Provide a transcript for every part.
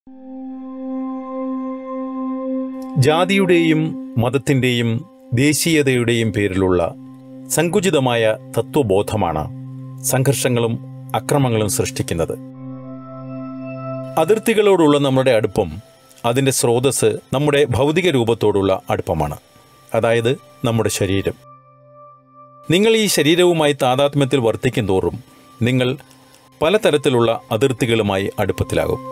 ജാതിയുടെയും മതത്തിൻ്റെയും ദേശീയതയുടെയും പേരിലുള്ള സങ്കുചിതമായ തത്വബോധമാണ് സംഘർഷങ്ങളും അക്രമങ്ങളും സൃഷ്ടിക്കുന്നത് അതിർത്തികളോടുള്ള നമ്മുടെ അടുപ്പം അതിൻ്റെ സ്രോതസ് നമ്മുടെ ഭൗതിക രൂപത്തോടുള്ള അടുപ്പമാണ് അതായത് നമ്മുടെ ശരീരം നിങ്ങൾ ഈ ശരീരവുമായി താതാത്മ്യത്തിൽ വർത്തിക്കും തോറും നിങ്ങൾ പലതരത്തിലുള്ള അതിർത്തികളുമായി അടുപ്പത്തിലാകും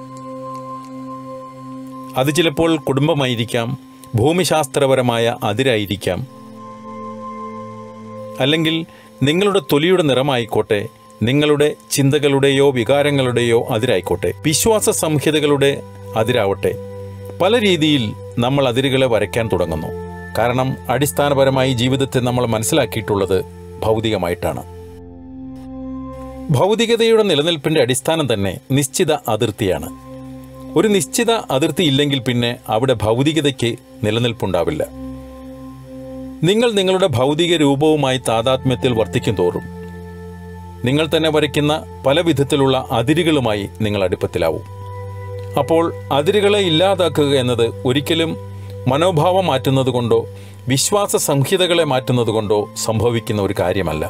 അത് ചിലപ്പോൾ കുടുംബമായിരിക്കാം ഭൂമിശാസ്ത്രപരമായ അതിരായിരിക്കാം അല്ലെങ്കിൽ നിങ്ങളുടെ തൊലിയുടെ നിറമായിക്കോട്ടെ നിങ്ങളുടെ ചിന്തകളുടെയോ വികാരങ്ങളുടെയോ അതിരായിക്കോട്ടെ വിശ്വാസ സംഹിതകളുടെ അതിരാവട്ടെ പല രീതിയിൽ നമ്മൾ അതിരുകളെ വരയ്ക്കാൻ തുടങ്ങുന്നു കാരണം അടിസ്ഥാനപരമായി ജീവിതത്തെ നമ്മൾ മനസ്സിലാക്കിയിട്ടുള്ളത് ഭൗതികമായിട്ടാണ് ഭൗതികതയുടെ നിലനിൽപ്പിന്റെ അടിസ്ഥാനം തന്നെ നിശ്ചിത അതിർത്തിയാണ് ഒരു നിശ്ചിത അതിർത്തി ഇല്ലെങ്കിൽ പിന്നെ അവിടെ ഭൗതികതയ്ക്ക് നിലനിൽപ്പുണ്ടാവില്ല നിങ്ങൾ നിങ്ങളുടെ ഭൗതിക രൂപവുമായി താതാത്മ്യത്തിൽ വർത്തിക്കും തോറും നിങ്ങൾ തന്നെ വരയ്ക്കുന്ന പല വിധത്തിലുള്ള അതിരുകളുമായി നിങ്ങൾ അടുപ്പത്തിലാവും അപ്പോൾ അതിരുകളെ ഇല്ലാതാക്കുക എന്നത് ഒരിക്കലും മനോഭാവം മാറ്റുന്നത് കൊണ്ടോ വിശ്വാസ സംഹിതകളെ മാറ്റുന്നത് കൊണ്ടോ സംഭവിക്കുന്ന ഒരു കാര്യമല്ല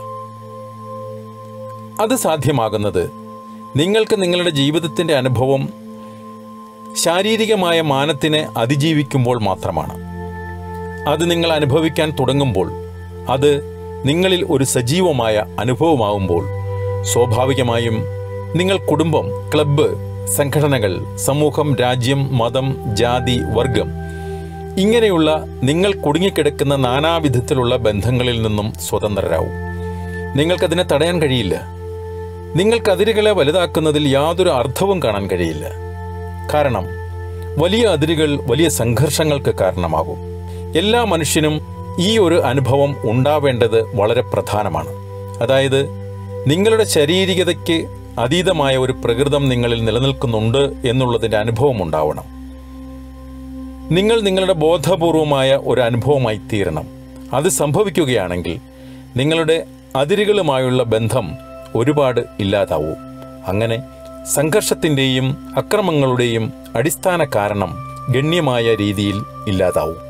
അത് സാധ്യമാകുന്നത് നിങ്ങൾക്ക് നിങ്ങളുടെ ജീവിതത്തിൻ്റെ അനുഭവം ശാരീരികമായ മാനത്തിനെ അതിജീവിക്കുമ്പോൾ മാത്രമാണ് അത് നിങ്ങൾ അനുഭവിക്കാൻ തുടങ്ങുമ്പോൾ അത് നിങ്ങളിൽ ഒരു സജീവമായ അനുഭവമാവുമ്പോൾ സ്വാഭാവികമായും നിങ്ങൾ കുടുംബം ക്ലബ്ബ് സംഘടനകൾ സമൂഹം രാജ്യം മതം ജാതി വർഗം ഇങ്ങനെയുള്ള നിങ്ങൾ കുടുങ്ങിക്കിടക്കുന്ന നാനാവിധത്തിലുള്ള ബന്ധങ്ങളിൽ നിന്നും സ്വതന്ത്രരാവും നിങ്ങൾക്കതിനെ തടയാൻ കഴിയില്ല നിങ്ങൾക്ക് അതിരുകളെ വലുതാക്കുന്നതിൽ യാതൊരു അർത്ഥവും കാണാൻ കഴിയില്ല കാരണം വലിയ അതിരുകൾ വലിയ സംഘർഷങ്ങൾക്ക് കാരണമാകും എല്ലാ മനുഷ്യനും ഈ ഒരു അനുഭവം ഉണ്ടാവേണ്ടത് വളരെ പ്രധാനമാണ് അതായത് നിങ്ങളുടെ ശാരീരികതയ്ക്ക് അതീതമായ ഒരു പ്രകൃതം നിങ്ങളിൽ നിലനിൽക്കുന്നുണ്ട് എന്നുള്ളതിൻ്റെ അനുഭവം ഉണ്ടാവണം നിങ്ങൾ നിങ്ങളുടെ ബോധപൂർവമായ ഒരു അനുഭവമായി തീരണം അത് സംഭവിക്കുകയാണെങ്കിൽ നിങ്ങളുടെ അതിരുകളുമായുള്ള ബന്ധം ഒരുപാട് ഇല്ലാതാവും അങ്ങനെ സംഘർഷത്തിൻ്റെയും അക്രമങ്ങളുടെയും അടിസ്ഥാന കാരണം ഗണ്യമായ രീതിയിൽ ഇല്ലാതാവും